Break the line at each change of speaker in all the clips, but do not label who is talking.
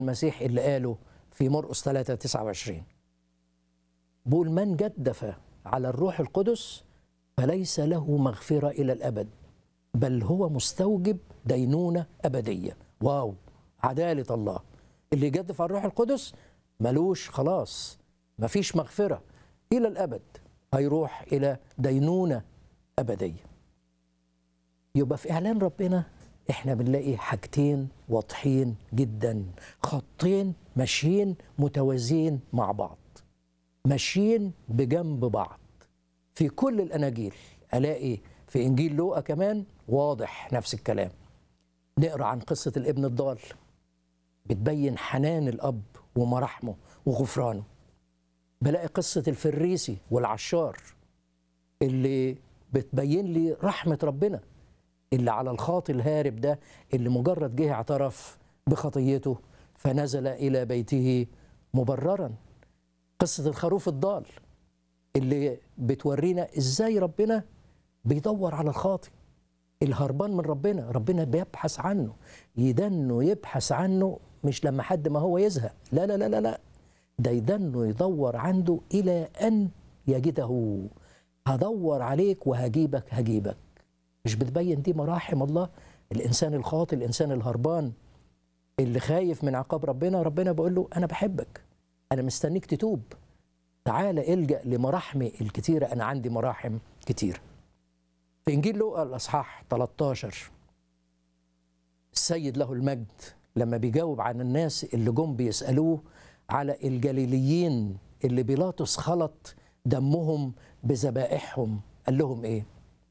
المسيح اللي قاله في مرقس 3 29 بيقول من جدف على الروح القدس فليس له مغفرة إلى الأبد بل هو مستوجب دينونة أبدية واو عدالة الله اللي يجدف على الروح القدس ملوش خلاص مفيش مغفرة إلى الأبد هيروح إلى دينونة أبدية يبقى في إعلان ربنا إحنا بنلاقي حاجتين واضحين جدا خطين ماشيين متوازيين مع بعض ماشيين بجنب بعض في كل الأناجيل ألاقي في إنجيل لوقا كمان واضح نفس الكلام نقرأ عن قصة الابن الضال بتبين حنان الأب ومراحمه وغفرانه بلاقي قصة الفريسي والعشار اللي بتبين لي رحمة ربنا اللي على الخاطي الهارب ده اللي مجرد جه اعترف بخطيته فنزل إلى بيته مبررا قصة الخروف الضال اللي بتورينا ازاي ربنا بيدور على الخاطي الهربان من ربنا ربنا بيبحث عنه يدنه يبحث عنه مش لما حد ما هو يزهق لا لا لا لا لا ده يدنه يدور عنده إلى أن يجده هدور عليك وهجيبك هجيبك مش بتبين دي مراحم الله الإنسان الخاطئ الإنسان الهربان اللي خايف من عقاب ربنا ربنا بيقول له أنا بحبك أنا مستنيك تتوب تعالى الجأ لمراحمي الكتيرة أنا عندي مراحم كتيرة في إنجيل لوقا الأصحاح 13 السيد له المجد لما بيجاوب عن الناس اللي جم بيسألوه على الجليليين اللي بيلاطس خلط دمهم بذبائحهم قال لهم ايه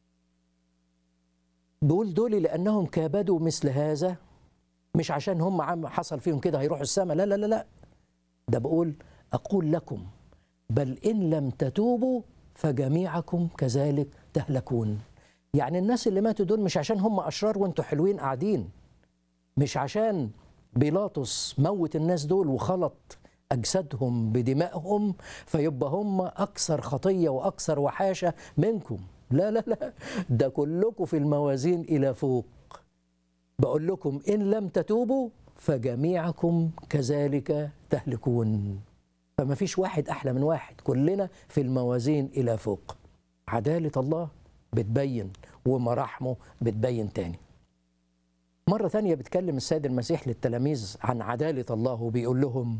بيقول دول لانهم كابدوا مثل هذا مش عشان هم عم حصل فيهم كده هيروحوا السماء لا لا لا لا ده بقول اقول لكم بل ان لم تتوبوا فجميعكم كذلك تهلكون يعني الناس اللي ماتوا دول مش عشان هم اشرار وانتوا حلوين قاعدين مش عشان بيلاطس موت الناس دول وخلط أجسادهم بدمائهم فيبقى هم أكثر خطية وأكثر وحاشة منكم لا لا لا ده كلكم في الموازين إلى فوق بقول لكم إن لم تتوبوا فجميعكم كذلك تهلكون فما فيش واحد أحلى من واحد كلنا في الموازين إلى فوق عدالة الله بتبين ومراحمه بتبين تاني مرة ثانية بتكلم السيد المسيح للتلاميذ عن عدالة الله وبيقول لهم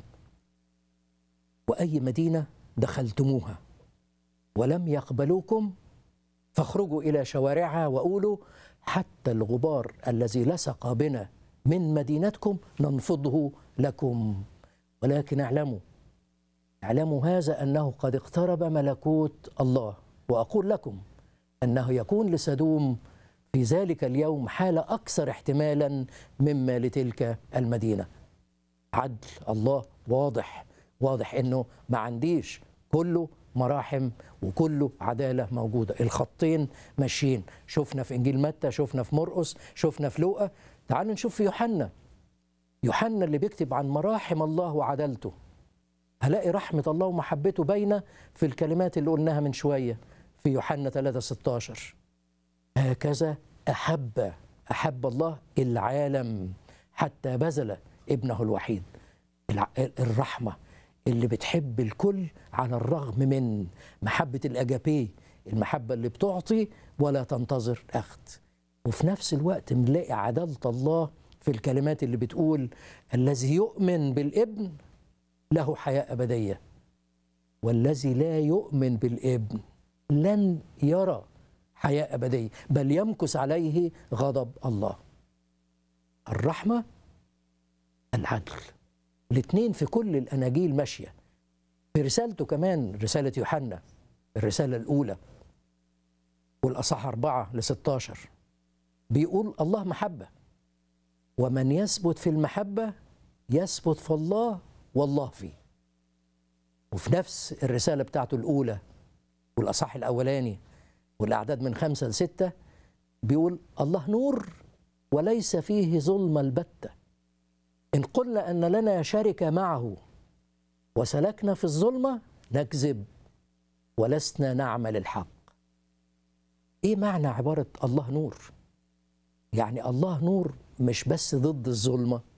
وأي مدينة دخلتموها ولم يقبلوكم فاخرجوا إلى شوارعها وقولوا حتى الغبار الذي لصق بنا من مدينتكم ننفضه لكم ولكن اعلموا اعلموا هذا أنه قد اقترب ملكوت الله وأقول لكم أنه يكون لسدوم في ذلك اليوم حالة أكثر احتمالا مما لتلك المدينة عدل الله واضح واضح انه ما عنديش كله مراحم وكله عداله موجوده الخطين ماشيين شفنا في انجيل متى شفنا في مرقس شفنا في لوقا تعالوا نشوف في يوحنا يوحنا اللي بيكتب عن مراحم الله وعدالته هلاقي رحمه الله ومحبته باينه في الكلمات اللي قلناها من شويه في يوحنا 3 16 هكذا احب احب الله العالم حتى بذل ابنه الوحيد الرحمه اللي بتحب الكل على الرغم من محبة الأجابيه المحبة اللي بتعطي ولا تنتظر أخذ وفي نفس الوقت بنلاقي عدالة الله في الكلمات اللي بتقول الذي يؤمن بالابن له حياة أبدية والذي لا يؤمن بالابن لن يرى حياة أبدية بل يمكث عليه غضب الله الرحمة العدل الاثنين في كل الاناجيل ماشيه في رسالته كمان رساله يوحنا الرساله الاولى والاصح أربعة ل 16 بيقول الله محبه ومن يثبت في المحبه يثبت في الله والله فيه وفي نفس الرساله بتاعته الاولى والاصح الاولاني والاعداد من خمسه لسته بيقول الله نور وليس فيه ظلم البته إن قلنا أن لنا شركة معه وسلكنا في الظلمة نكذب ولسنا نعمل الحق إيه معنى عبارة الله نور؟ يعني الله نور مش بس ضد الظلمة